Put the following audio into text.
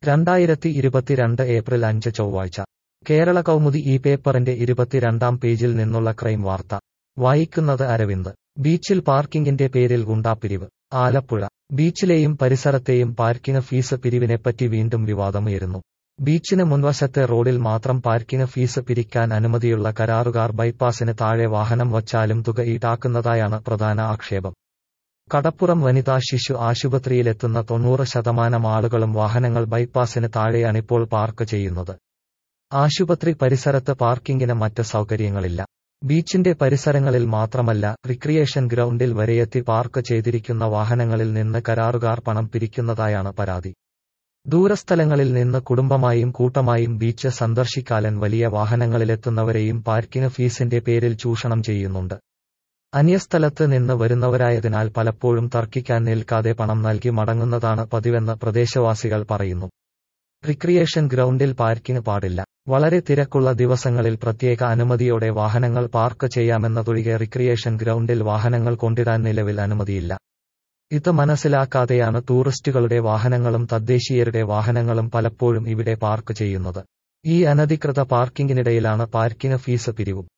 രണ്ടായിരത്തി ഇരുപത്തിരണ്ട് ഏപ്രിൽ അഞ്ച് ചൊവ്വാഴ്ച കേരള കൗമുദി ഈ പേപ്പറിന്റെ ഇരുപത്തിരണ്ടാം പേജിൽ നിന്നുള്ള ക്രൈം വാർത്ത വായിക്കുന്നത് അരവിന്ദ് ബീച്ചിൽ പാർക്കിംഗിന്റെ പേരിൽ ഗുണ്ടാപ്പിരിവ് ആലപ്പുഴ ബീച്ചിലെയും പരിസരത്തെയും പാർക്കിംഗ് ഫീസ് പിരിവിനെപ്പറ്റി വീണ്ടും വിവാദമുയരുന്നു ബീച്ചിന് മുൻവശത്തെ റോഡിൽ മാത്രം പാർക്കിംഗ് ഫീസ് പിരിക്കാൻ അനുമതിയുള്ള കരാറുകാർ ബൈപ്പാസിന് താഴെ വാഹനം വച്ചാലും തുക ഈടാക്കുന്നതായാണ് പ്രധാന ആക്ഷേപം കടപ്പുറം വനിതാ ശിശു ആശുപത്രിയിലെത്തുന്ന തൊണ്ണൂറ് ശതമാനം ആളുകളും വാഹനങ്ങൾ ബൈപ്പാസിന് താഴെയാണിപ്പോൾ പാർക്ക് ചെയ്യുന്നത് ആശുപത്രി പരിസരത്ത് പാർക്കിംഗിന് മറ്റ് സൗകര്യങ്ങളില്ല ബീച്ചിന്റെ പരിസരങ്ങളിൽ മാത്രമല്ല റിക്രിയേഷൻ ഗ്രൗണ്ടിൽ വരെയെത്തി പാർക്ക് ചെയ്തിരിക്കുന്ന വാഹനങ്ങളിൽ നിന്ന് കരാറുകാർ പണം പിരിക്കുന്നതായാണ് പരാതി ദൂരസ്ഥലങ്ങളിൽ നിന്ന് കുടുംബമായും കൂട്ടമായും ബീച്ച് സന്ദർശിക്കാലൻ വലിയ വാഹനങ്ങളിലെത്തുന്നവരെയും പാർക്കിംഗ് ഫീസിന്റെ പേരിൽ ചൂഷണം ചെയ്യുന്നുണ്ട് അന്യസ്ഥലത്ത് നിന്ന് വരുന്നവരായതിനാൽ പലപ്പോഴും തർക്കിക്കാൻ നിൽക്കാതെ പണം നൽകി മടങ്ങുന്നതാണ് പതിവെന്ന് പ്രദേശവാസികൾ പറയുന്നു റിക്രിയേഷൻ ഗ്രൗണ്ടിൽ പാർക്കിംഗ് പാടില്ല വളരെ തിരക്കുള്ള ദിവസങ്ങളിൽ പ്രത്യേക അനുമതിയോടെ വാഹനങ്ങൾ പാർക്ക് ചെയ്യാമെന്നതൊഴികെ റിക്രിയേഷൻ ഗ്രൗണ്ടിൽ വാഹനങ്ങൾ കൊണ്ടിടാൻ നിലവിൽ അനുമതിയില്ല ഇത് മനസ്സിലാക്കാതെയാണ് ടൂറിസ്റ്റുകളുടെ വാഹനങ്ങളും തദ്ദേശീയരുടെ വാഹനങ്ങളും പലപ്പോഴും ഇവിടെ പാർക്ക് ചെയ്യുന്നത് ഈ അനധികൃത പാർക്കിംഗിനിടയിലാണ് പാർക്കിംഗ് ഫീസ് പിരിവും